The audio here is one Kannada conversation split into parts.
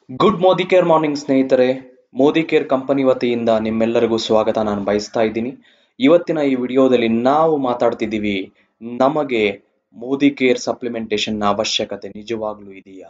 ಗುಡ್ ಮೋದಿ ಕೇರ್ ಮಾರ್ನಿಂಗ್ ಸ್ನೇಹಿತರೆ ಮೋದಿ ಕೇರ್ ಕಂಪನಿ ವತಿಯಿಂದ ನಿಮ್ಮೆಲ್ಲರಿಗೂ ಸ್ವಾಗತ ನಾನು ಬಯಸ್ತಾ ಇದ್ದೀನಿ ಇವತ್ತಿನ ಈ ವಿಡಿಯೋದಲ್ಲಿ ನಾವು ಮಾತಾಡ್ತಿದ್ದೀವಿ ನಮಗೆ ಮೋದಿ ಕೇರ್ ಸಪ್ಲಿಮೆಂಟೇಷನ್ನ ಅವಶ್ಯಕತೆ ನಿಜವಾಗ್ಲೂ ಇದೆಯಾ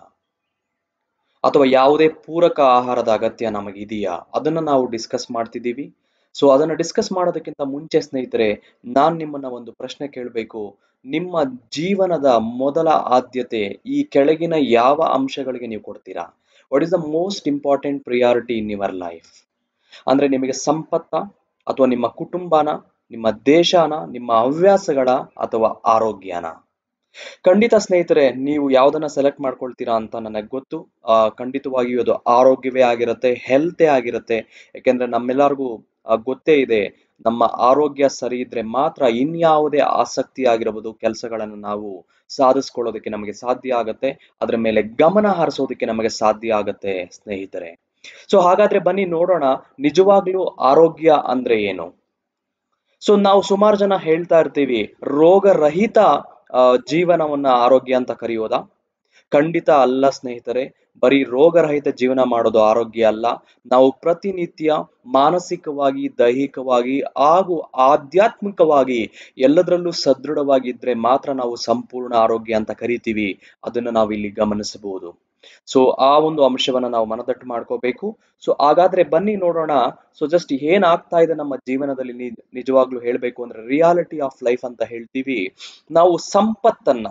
ಅಥವಾ ಯಾವುದೇ ಪೂರಕ ಆಹಾರದ ಅಗತ್ಯ ನಮಗಿದೆಯಾ ಅದನ್ನ ನಾವು ಡಿಸ್ಕಸ್ ಮಾಡ್ತಿದ್ದೀವಿ ಸೊ ಅದನ್ನ ಡಿಸ್ಕಸ್ ಮಾಡೋದಕ್ಕಿಂತ ಮುಂಚೆ ಸ್ನೇಹಿತರೆ ನಾನು ನಿಮ್ಮನ್ನ ಒಂದು ಪ್ರಶ್ನೆ ಕೇಳಬೇಕು ನಿಮ್ಮ ಜೀವನದ ಮೊದಲ ಆದ್ಯತೆ ಈ ಕೆಳಗಿನ ಯಾವ ಅಂಶಗಳಿಗೆ ನೀವು ಕೊಡ್ತೀರಾ what is the most important priority in your life ಅಂದ್ರೆ ನಿಮಗೆ ಸಂಪತ್ತ ಅಥವಾ ನಿಮ್ಮ ಕುಟುಂಬನ ನಿಮ್ಮ ದೇಶನ ನಿಮ್ಮ ಹವ್ಯಾಸಗಳ ಅಥವಾ ಆರೋಗ್ಯನ ಖಂಡಿತ ಸ್ನೇಹಿತರೆ ನೀವು ಯಾವ್ದನ್ನ ಸೆಲೆಕ್ಟ್ ಮಾಡ್ಕೊಳ್ತೀರಾ ಅಂತ ನನಗೆ ಗೊತ್ತು ಆ ಖಂಡಿತವಾಗಿಯೂ ಅದು ಆರೋಗ್ಯವೇ ಆಗಿರುತ್ತೆ ಹೆಲ್ತೇ ಆಗಿರುತ್ತೆ ಯಾಕೆಂದ್ರೆ ನಮ್ಮೆಲ್ಲರಿಗೂ ಆ, ಗೊತ್ತೇ ಇದೆ ನಮ್ಮ ಆರೋಗ್ಯ ಸರಿ ಇದ್ರೆ ಮಾತ್ರ ಇನ್ಯಾವುದೇ ಆಸಕ್ತಿ ಆಗಿರಬಹುದು ಕೆಲಸಗಳನ್ನು ನಾವು ಸಾಧಿಸ್ಕೊಳ್ಳೋದಕ್ಕೆ ನಮಗೆ ಸಾಧ್ಯ ಆಗತ್ತೆ ಅದ್ರ ಮೇಲೆ ಗಮನ ಹರಿಸೋದಕ್ಕೆ ನಮಗೆ ಸಾಧ್ಯ ಆಗತ್ತೆ ಸ್ನೇಹಿತರೆ ಸೊ ಹಾಗಾದ್ರೆ ಬನ್ನಿ ನೋಡೋಣ ನಿಜವಾಗ್ಲೂ ಆರೋಗ್ಯ ಅಂದ್ರೆ ಏನು ಸೊ ನಾವು ಸುಮಾರು ಜನ ಹೇಳ್ತಾ ಇರ್ತೀವಿ ರೋಗರಹಿತ ಆ, ಜೀವನವನ್ನ ಆರೋಗ್ಯ ಅಂತ ಕರೆಯೋದಾ ಖಂಡಿತ ಅಲ್ಲ ಸ್ನೇಹಿತರೆ ಬರೀ ರೋಗರಹಿತ ಜೀವನ ಮಾಡೋದು ಆರೋಗ್ಯ ಅಲ್ಲ ನಾವು ಪ್ರತಿನಿತ್ಯ ಮಾನಸಿಕವಾಗಿ ದೈಹಿಕವಾಗಿ ಹಾಗೂ ಆಧ್ಯಾತ್ಮಿಕವಾಗಿ ಎಲ್ಲದರಲ್ಲೂ ಸದೃಢವಾಗಿದ್ರೆ ಮಾತ್ರ ನಾವು ಸಂಪೂರ್ಣ ಆರೋಗ್ಯ ಅಂತ ಕರಿತೀವಿ ಅದನ್ನು ನಾವು ಇಲ್ಲಿ ಗಮನಿಸಬಹುದು ಸೊ ಆ ಒಂದು ಅಂಶವನ್ನ ನಾವು ಮನದಟ್ಟು ಮಾಡ್ಕೋಬೇಕು ಸೊ ಹಾಗಾದ್ರೆ ಬನ್ನಿ ನೋಡೋಣ ಸೊ ಜಸ್ಟ್ ಏನ್ ಆಗ್ತಾ ಇದೆ ನಮ್ಮ ಜೀವನದಲ್ಲಿ ನಿ- ನಿಜವಾಗ್ಲೂ ಹೇಳ್ಬೇಕು ಅಂದ್ರೆ ರಿಯಾಲಿಟಿ ಆಫ್ ಲೈಫ್ ಅಂತ ಹೇಳ್ತೀವಿ ನಾವು ಸಂಪತ್ತನ್ನ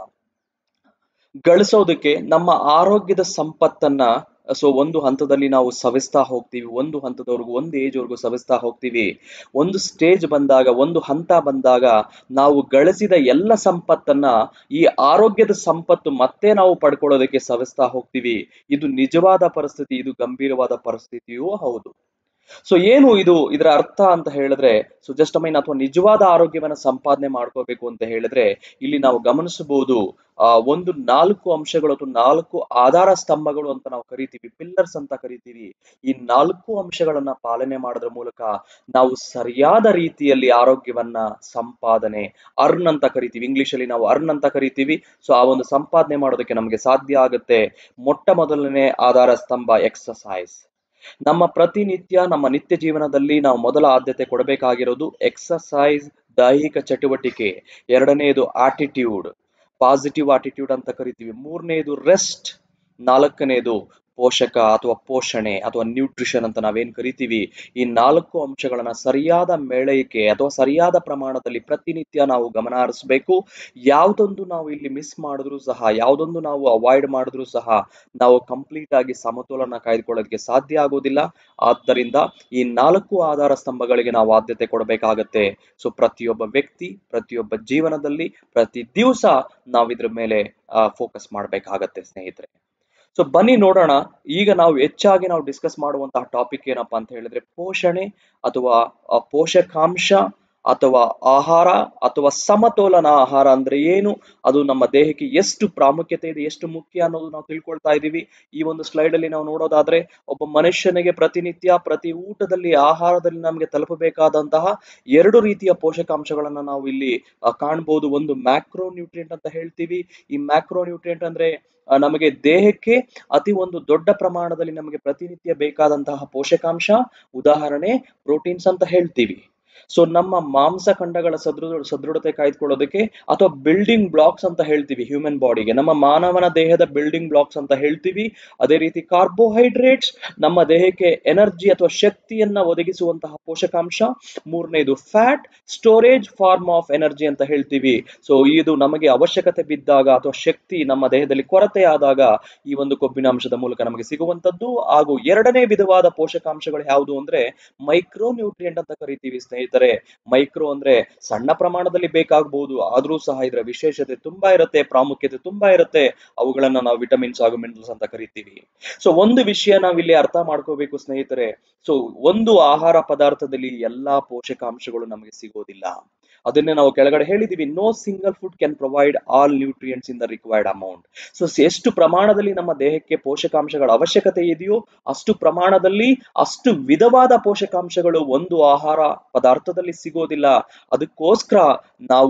ಗಳಿಸೋದಕ್ಕೆ ನಮ್ಮ ಆರೋಗ್ಯದ ಸಂಪತ್ತನ್ನ ಸೊ ಒಂದು ಹಂತದಲ್ಲಿ ನಾವು ಸವಿಸ್ತಾ ಹೋಗ್ತೀವಿ ಒಂದು ಹಂತದವರೆಗೂ ಒಂದು ಏಜ್ ವರೆಗೂ ಸವಿಸ್ತಾ ಹೋಗ್ತೀವಿ ಒಂದು ಸ್ಟೇಜ್ ಬಂದಾಗ ಒಂದು ಹಂತ ಬಂದಾಗ ನಾವು ಗಳಿಸಿದ ಎಲ್ಲ ಸಂಪತ್ತನ್ನ ಈ ಆರೋಗ್ಯದ ಸಂಪತ್ತು ಮತ್ತೆ ನಾವು ಪಡ್ಕೊಳ್ಳೋದಕ್ಕೆ ಸವಿಸ್ತಾ ಹೋಗ್ತೀವಿ ಇದು ನಿಜವಾದ ಪರಿಸ್ಥಿತಿ ಇದು ಗಂಭೀರವಾದ ಪರಿಸ್ಥಿತಿಯೂ ಹೌದು ಸೊ ಏನು ಇದು ಇದರ ಅರ್ಥ ಅಂತ ಹೇಳಿದ್ರೆ ಸೊ ಜಸ್ಟ್ ಮೈನ್ ಅಥವಾ ನಿಜವಾದ ಆರೋಗ್ಯವನ್ನ ಸಂಪಾದನೆ ಮಾಡ್ಕೋಬೇಕು ಅಂತ ಹೇಳಿದ್ರೆ ಇಲ್ಲಿ ನಾವು ಗಮನಿಸಬಹುದು ಆ ಒಂದು ನಾಲ್ಕು ಅಂಶಗಳು ಅಥವಾ ನಾಲ್ಕು ಆಧಾರ ಸ್ತಂಭಗಳು ಅಂತ ನಾವು ಕರಿತೀವಿ ಪಿಲ್ಲರ್ಸ್ ಅಂತ ಕರಿತೀವಿ ಈ ನಾಲ್ಕು ಅಂಶಗಳನ್ನ ಪಾಲನೆ ಮಾಡೋದ್ರ ಮೂಲಕ ನಾವು ಸರಿಯಾದ ರೀತಿಯಲ್ಲಿ ಆರೋಗ್ಯವನ್ನ ಸಂಪಾದನೆ ಅರ್ನ್ ಅಂತ ಕರಿತೀವಿ ಇಂಗ್ಲಿಷ್ ಅಲ್ಲಿ ನಾವು ಅರ್ನ್ ಅಂತ ಕರಿತೀವಿ ಸೊ ಆ ಒಂದು ಸಂಪಾದನೆ ಮಾಡೋದಕ್ಕೆ ನಮಗೆ ಸಾಧ್ಯ ಆಗುತ್ತೆ ಮೊಟ್ಟ ಮೊದಲನೇ ಆಧಾರ ಸ್ತಂಭ ಎಕ್ಸಸೈಸ್ ನಮ್ಮ ಪ್ರತಿನಿತ್ಯ ನಮ್ಮ ನಿತ್ಯ ಜೀವನದಲ್ಲಿ ನಾವು ಮೊದಲ ಆದ್ಯತೆ ಕೊಡಬೇಕಾಗಿರೋದು ಎಕ್ಸಸೈಸ್ ದೈಹಿಕ ಚಟುವಟಿಕೆ ಎರಡನೆಯದು ಆಟಿಟ್ಯೂಡ್ ಪಾಸಿಟಿವ್ ಆಟಿಟ್ಯೂಡ್ ಅಂತ ಕರಿತೀವಿ ಮೂರನೆಯದು ರೆಸ್ಟ್ ನಾಲ್ಕನೆಯದು ಪೋಷಕ ಅಥವಾ ಪೋಷಣೆ ಅಥವಾ ನ್ಯೂಟ್ರಿಷನ್ ಅಂತ ನಾವೇನ್ ಕರಿತೀವಿ ಈ ನಾಲ್ಕು ಅಂಶಗಳನ್ನ ಸರಿಯಾದ ಮೇಳೈಕೆ ಅಥವಾ ಸರಿಯಾದ ಪ್ರಮಾಣದಲ್ಲಿ ಪ್ರತಿನಿತ್ಯ ನಾವು ಗಮನ ಹರಿಸಬೇಕು ಯಾವ್ದೊಂದು ನಾವು ಇಲ್ಲಿ ಮಿಸ್ ಮಾಡಿದ್ರು ಸಹ ಯಾವ್ದೊಂದು ನಾವು ಅವಾಯ್ಡ್ ಮಾಡಿದ್ರು ಸಹ ನಾವು ಕಂಪ್ಲೀಟ್ ಆಗಿ ಸಮತೋಲನ ಕಾಯ್ದುಕೊಳ್ಳೋದಕ್ಕೆ ಸಾಧ್ಯ ಆಗೋದಿಲ್ಲ ಆದ್ದರಿಂದ ಈ ನಾಲ್ಕು ಆಧಾರ ಸ್ತಂಭಗಳಿಗೆ ನಾವು ಆದ್ಯತೆ ಕೊಡಬೇಕಾಗತ್ತೆ ಸೊ ಪ್ರತಿಯೊಬ್ಬ ವ್ಯಕ್ತಿ ಪ್ರತಿಯೊಬ್ಬ ಜೀವನದಲ್ಲಿ ಪ್ರತಿ ದಿವಸ ನಾವು ಇದ್ರ ಮೇಲೆ ಫೋಕಸ್ ಮಾಡಬೇಕಾಗತ್ತೆ ಸ್ನೇಹಿತರೆ ಸೊ ಬನ್ನಿ ನೋಡೋಣ ಈಗ ನಾವು ಹೆಚ್ಚಾಗಿ ನಾವು ಡಿಸ್ಕಸ್ ಮಾಡುವಂತಹ ಟಾಪಿಕ್ ಏನಪ್ಪಾ ಅಂತ ಹೇಳಿದ್ರೆ ಪೋಷಣೆ ಅಥವಾ ಆ, ಪೋಷಕಾಂಶ ಅಥವಾ ಆಹಾರ ಅಥವಾ ಸಮತೋಲನ ಆಹಾರ ಅಂದ್ರೆ ಏನು ಅದು ನಮ್ಮ ದೇಹಕ್ಕೆ ಎಷ್ಟು ಪ್ರಾಮುಖ್ಯತೆ ಇದೆ ಎಷ್ಟು ಮುಖ್ಯ ಅನ್ನೋದು ನಾವು ತಿಳ್ಕೊಳ್ತಾ ಇದೀವಿ ಈ ಒಂದು ಸ್ಲೈಡ್ ಅಲ್ಲಿ ನಾವು ನೋಡೋದಾದ್ರೆ ಒಬ್ಬ ಮನುಷ್ಯನಿಗೆ ಪ್ರತಿನಿತ್ಯ ಪ್ರತಿ ಊಟದಲ್ಲಿ ಆಹಾರದಲ್ಲಿ ನಮಗೆ ತಲುಪಬೇಕಾದಂತಹ ಎರಡು ರೀತಿಯ ಪೋಷಕಾಂಶಗಳನ್ನ ನಾವು ಇಲ್ಲಿ ಆ, ಕಾಣ್ಬೋದು ಒಂದು ಮ್ಯಾಕ್ರೋ ನ್ಯೂಟ್ರಿಯೆಂಟ್ ಅಂತ ಹೇಳ್ತೀವಿ ಈ ಮ್ಯಾಕ್ರೋ ನ್ಯೂಟ್ರಿಯೆಂಟ್ ಅಂದ್ರೆ ಆ, ನಮಗೆ ದೇಹಕ್ಕೆ ಅತಿ ಒಂದು ದೊಡ್ಡ ಪ್ರಮಾಣದಲ್ಲಿ ನಮಗೆ ಪ್ರತಿನಿತ್ಯ ಬೇಕಾದಂತಹ ಪೋಷಕಾಂಶ ಉದಾಹರಣೆ ಪ್ರೋಟೀನ್ಸ್ ಅಂತ ಹೇಳ್ತೀವಿ ಸೊ ನಮ್ಮ ಮಾಂಸಖಂಡಗಳ ಸದೃಢ ಸದೃಢತೆ ಕಾಯ್ದುಕೊಳ್ಳೋದಕ್ಕೆ ಅಥವಾ ಬಿಲ್ಡಿಂಗ್ ಬ್ಲಾಕ್ಸ್ ಅಂತ ಹೇಳ್ತೀವಿ ಹ್ಯೂಮನ್ ಬಾಡಿಗೆ ನಮ್ಮ ಮಾನವನ ದೇಹದ ಬಿಲ್ಡಿಂಗ್ ಬ್ಲಾಕ್ಸ್ ಅಂತ ಹೇಳ್ತೀವಿ ಅದೇ ರೀತಿ ಕಾರ್ಬೋಹೈಡ್ರೇಟ್ಸ್ ನಮ್ಮ ದೇಹಕ್ಕೆ ಎನರ್ಜಿ ಅಥವಾ ಶಕ್ತಿಯನ್ನ ಒದಗಿಸುವಂತಹ ಪೋಷಕಾಂಶ ಮೂರನೇದು fat storage form of energy ಅಂತ ಹೇಳ್ತೀವಿ ಸೊ ಇದು ನಮಗೆ ಅವಶ್ಯಕತೆ ಬಿದ್ದಾಗ ಅಥವಾ ಶಕ್ತಿ ನಮ್ಮ ದೇಹದಲ್ಲಿ ಕೊರತೆ ಆದಾಗ ಈ ಒಂದು ಕೊಬ್ಬಿನ ಅಂಶದ ಮೂಲಕ ನಮಗೆ ಸಿಗುವಂತದ್ದು ಹಾಗೂ ಎರಡನೇ ವಿಧವಾದ ಪೋಷಕಾಂಶಗಳು ಯಾವುದು ಅಂದ್ರೆ ಮೈಕ್ರೋ ನ್ಯೂಟ್ರಿಯೆಂಟ್ ಅಂತ ಕರಿತೀವಿ ಸ್ನೇಹಿತರೆ ಮೈಕ್ರೋ ಅಂದ್ರೆ ಸಣ್ಣ ಪ್ರಮಾಣದಲ್ಲಿ ಬೇಕಾಗಬಹುದು ಆದ್ರೂ ಸಹ ಇದರ ವಿಶೇಷತೆ ತುಂಬಾ ಇರುತ್ತೆ ಪ್ರಾಮುಖ್ಯತೆ ತುಂಬಾ ಇರುತ್ತೆ ಅವುಗಳನ್ನ ನಾವು ವಿಟಮಿನ್ಸ್ ಹಾಗೂ ಮಿನರಲ್ಸ್ ಅಂತ ಕರಿತೀವಿ ಸೊ ಒಂದು ವಿಷಯ ನಾವಿಲ್ಲಿ ಅರ್ಥ ಮಾಡ್ಕೋಬೇಕು ಸ್ನೇಹಿತರೆ ಸೊ ಒಂದು ಆಹಾರ ಪದಾರ್ಥದಲ್ಲಿ ಎಲ್ಲಾ ಪೋಷಕಾಂಶಗಳು ನಮಗೆ ಸಿಗೋದಿಲ್ಲ ಅದನ್ನೇ ನಾವು ಕೆಳಗಡೆ ಹೇಳಿದೀವಿ no single food can provide all nutrients in the required amount so ಎಷ್ಟು ಪ್ರಮಾಣದಲ್ಲಿ ನಮ್ಮ ದೇಹಕ್ಕೆ ಪೋಷಕಾಂಶಗಳ ಅವಶ್ಯಕತೆ ಇದೆಯೋ ಅಷ್ಟು ಪ್ರಮಾಣದಲ್ಲಿ ಅಷ್ಟು ವಿಧವಾದ ಪೋಷಕಾಂಶಗಳು ಒಂದು ಆಹಾರ ಪದಾರ್ಥದಲ್ಲಿ ಸಿಗೋದಿಲ್ಲ ಅದಕ್ಕೋಸ್ಕರ ನಾವು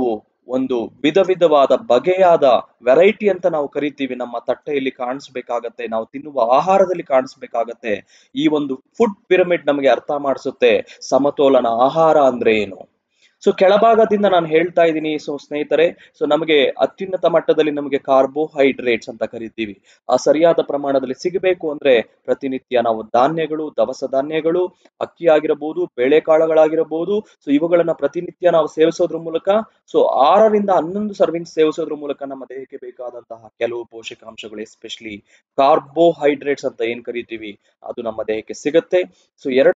ಒಂದು ವಿಧ ವಿಧವಾದ ಬಗೆಯಾದ ವೆರೈಟಿ ಅಂತ ನಾವು ಕರಿತೀವಿ ನಮ್ಮ ತಟ್ಟೆಯಲ್ಲಿ ಕಾಣಿಸ್ಬೇಕಾಗತ್ತೆ ನಾವು ತಿನ್ನುವ ಆಹಾರದಲ್ಲಿ ಕಾಣಿಸ್ಬೇಕಾಗತ್ತೆ ಈ ಒಂದು ಫುಡ್ ಪಿರಮಿಡ್ ನಮಗೆ ಅರ್ಥ ಮಾಡಿಸುತ್ತೆ ಸಮತೋಲನ ಆಹಾರ ಅಂದ್ರೆ ಏನು ಸೊ ಕೆಳಭಾಗದಿಂದ ನಾನು ಹೇಳ್ತಾ ಇದ್ದೀನಿ ಸೊ ಸ್ನೇಹಿತರೆ ಸೊ ನಮಗೆ ಅತ್ಯುನ್ನತ ಮಟ್ಟದಲ್ಲಿ ನಮಗೆ ಕಾರ್ಬೋಹೈಡ್ರೇಟ್ಸ್ ಅಂತ ಕರಿತೀವಿ ಆ ಸರಿಯಾದ ಪ್ರಮಾಣದಲ್ಲಿ ಸಿಗಬೇಕು ಅಂದ್ರೆ ಪ್ರತಿನಿತ್ಯ ನಾವು ಧಾನ್ಯಗಳು ದವಸ ಧಾನ್ಯಗಳು ಅಕ್ಕಿ ಆಗಿರಬಹುದು ಬೇಳೆಕಾಳುಗಳಾಗಿರಬಹುದು ಸೊ ಇವುಗಳನ್ನ ಪ್ರತಿನಿತ್ಯ ನಾವು ಸೇವಿಸೋದ್ರ ಮೂಲಕ ಸೊ ಆರರಿಂದ ಹನ್ನೊಂದು ಸರ್ವಿಂಗ್ ಸೇವಿಸೋದ್ರ ಮೂಲಕ ನಮ್ಮ ದೇಹಕ್ಕೆ ಬೇಕಾದಂತಹ ಕೆಲವು ಪೋಷಕಾಂಶಗಳು ಎಸ್ಪೆಷಲಿ ಕಾರ್ಬೋಹೈಡ್ರೇಟ್ಸ್ ಅಂತ ಏನ್ ಕರಿತೀವಿ ಅದು ನಮ್ಮ ದೇಹಕ್ಕೆ ಸಿಗುತ್ತೆ ಸೊ ಎರಡು